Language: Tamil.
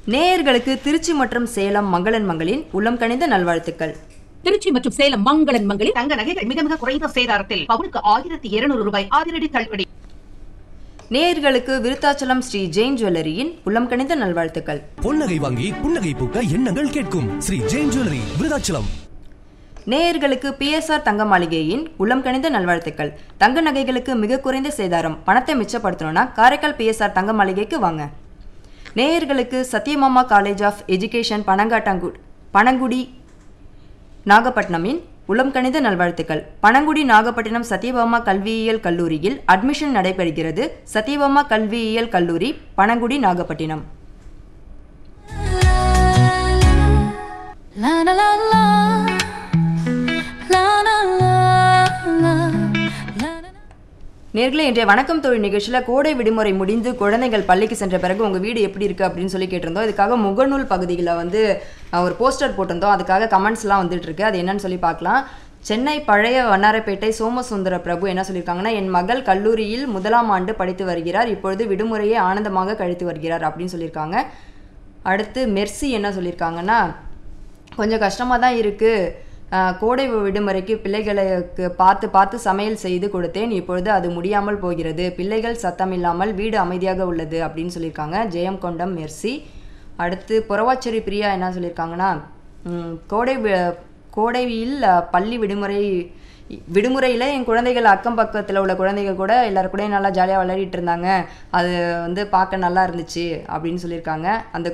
நேயர்களுக்கு திருச்சி மற்றும் சேலம் மங்களன் மங்களின் உள்ளம் கனிந்த நல்வாழ்த்துக்கள் திருச்சி மற்றும் சேலம் மங்களன் மங்களில் தங்க நகைகள் மிக மிக குறைந்த சேதாரத்தில் பவுனுக்கு ஆயிரத்தி இருநூறு ரூபாய் அதிரடி தள்ளுபடி நேயர்களுக்கு விருத்தாச்சலம் ஸ்ரீ ஜெயின் ஜுவல்லரியின் உள்ளம் கனிந்த நல்வாழ்த்துக்கள் பொன்னகை வாங்கி புன்னகை பூக்க எண்ணங்கள் கேட்கும் ஸ்ரீ ஜெயின் ஜுவல்லரி விருதாச்சலம் நேயர்களுக்கு பிஎஸ்ஆர் தங்க மாளிகையின் உள்ளம் கனிந்த நல்வாழ்த்துக்கள் தங்க நகைகளுக்கு மிக குறைந்த சேதாரம் பணத்தை மிச்சப்படுத்தணும்னா காரைக்கால் பிஎஸ்ஆர் தங்க மாளிகைக்கு வாங்க நேயர்களுக்கு சத்யமாமா காலேஜ் ஆஃப் எஜுகேஷன் பனங்காட்டாங்கு பனங்குடி நாகப்பட்டினமின் உளம் கணித நல்வாழ்த்துக்கள் பனங்குடி நாகப்பட்டினம் சத்யபாமா கல்வியியல் கல்லூரியில் அட்மிஷன் நடைபெறுகிறது சத்யபாமா கல்வியியல் கல்லூரி Panangudi Nagapattinam La la la la. La la la la. La la la. நேர்களே இன்றைய வணக்கம் தொழில் நிகழ்ச்சியில் கோடை விடுமுறை முடிந்து குழந்தைகள் பள்ளிக்கு சென்ற பிறகு உங்கள் வீடு எப்படி இருக்குது அப்படின்னு சொல்லி கேட்டிருந்தோம் இதுக்காக முகநூல் பகுதியில் வந்து அஹ், ஒரு போஸ்டர் போட்டிருந்தோம் அதுக்காக கமெண்ட்ஸ்லாம் வந்துட்டு இருக்கு அது என்னன்னு சொல்லி பார்க்கலாம் சென்னை பழைய வண்ணாரப்பேட்டை சோமசுந்தர பிரபு என்ன சொல்லியிருக்காங்கன்னா என் மகள் கல்லூரியில் முதலாம் ஆண்டு படித்து வருகிறார் இப்பொழுது விடுமுறையை ஆனந்தமாக கழித்து வருகிறார் அப்படின்னு சொல்லியிருக்காங்க அடுத்து மெர்சி என்ன சொல்லியிருக்காங்கன்னா கொஞ்சம் கஷ்டமாக தான் இருக்குது கோடை விடுமுறைக்கு பிள்ளைகளுக்கு பார்த்து பார்த்து சமையல் செய்து கொடுத்தேன் இப்பொழுது அது முடியாமல் போகிறது பிள்ளைகள் சத்தம் இல்லாமல் வீடு அமைதியாக உள்ளது அப்படின்னு சொல்லியிருக்காங்க ஜெயம் கொண்டம் மெர்சி அடுத்து புறவாச்சேரி பிரியா என்ன சொல்லியிருக்காங்கன்னா ம், கோடை வி- கோடையில் அஹ், பள்ளி விடுமுறை விடுமுறையில் என் குழந்தைகள் அக்கம் பக்கத்தில் உள்ள குழந்தைகள் கூட எல்லாரு கூடயும் நல்லா ஜாலியாக விளையாடிட்டு இருந்தாங்க அது வந்து பார்க்க நல்லா இருந்துச்சு அப்படின்னு சொல்லியிருக்காங்க அந்த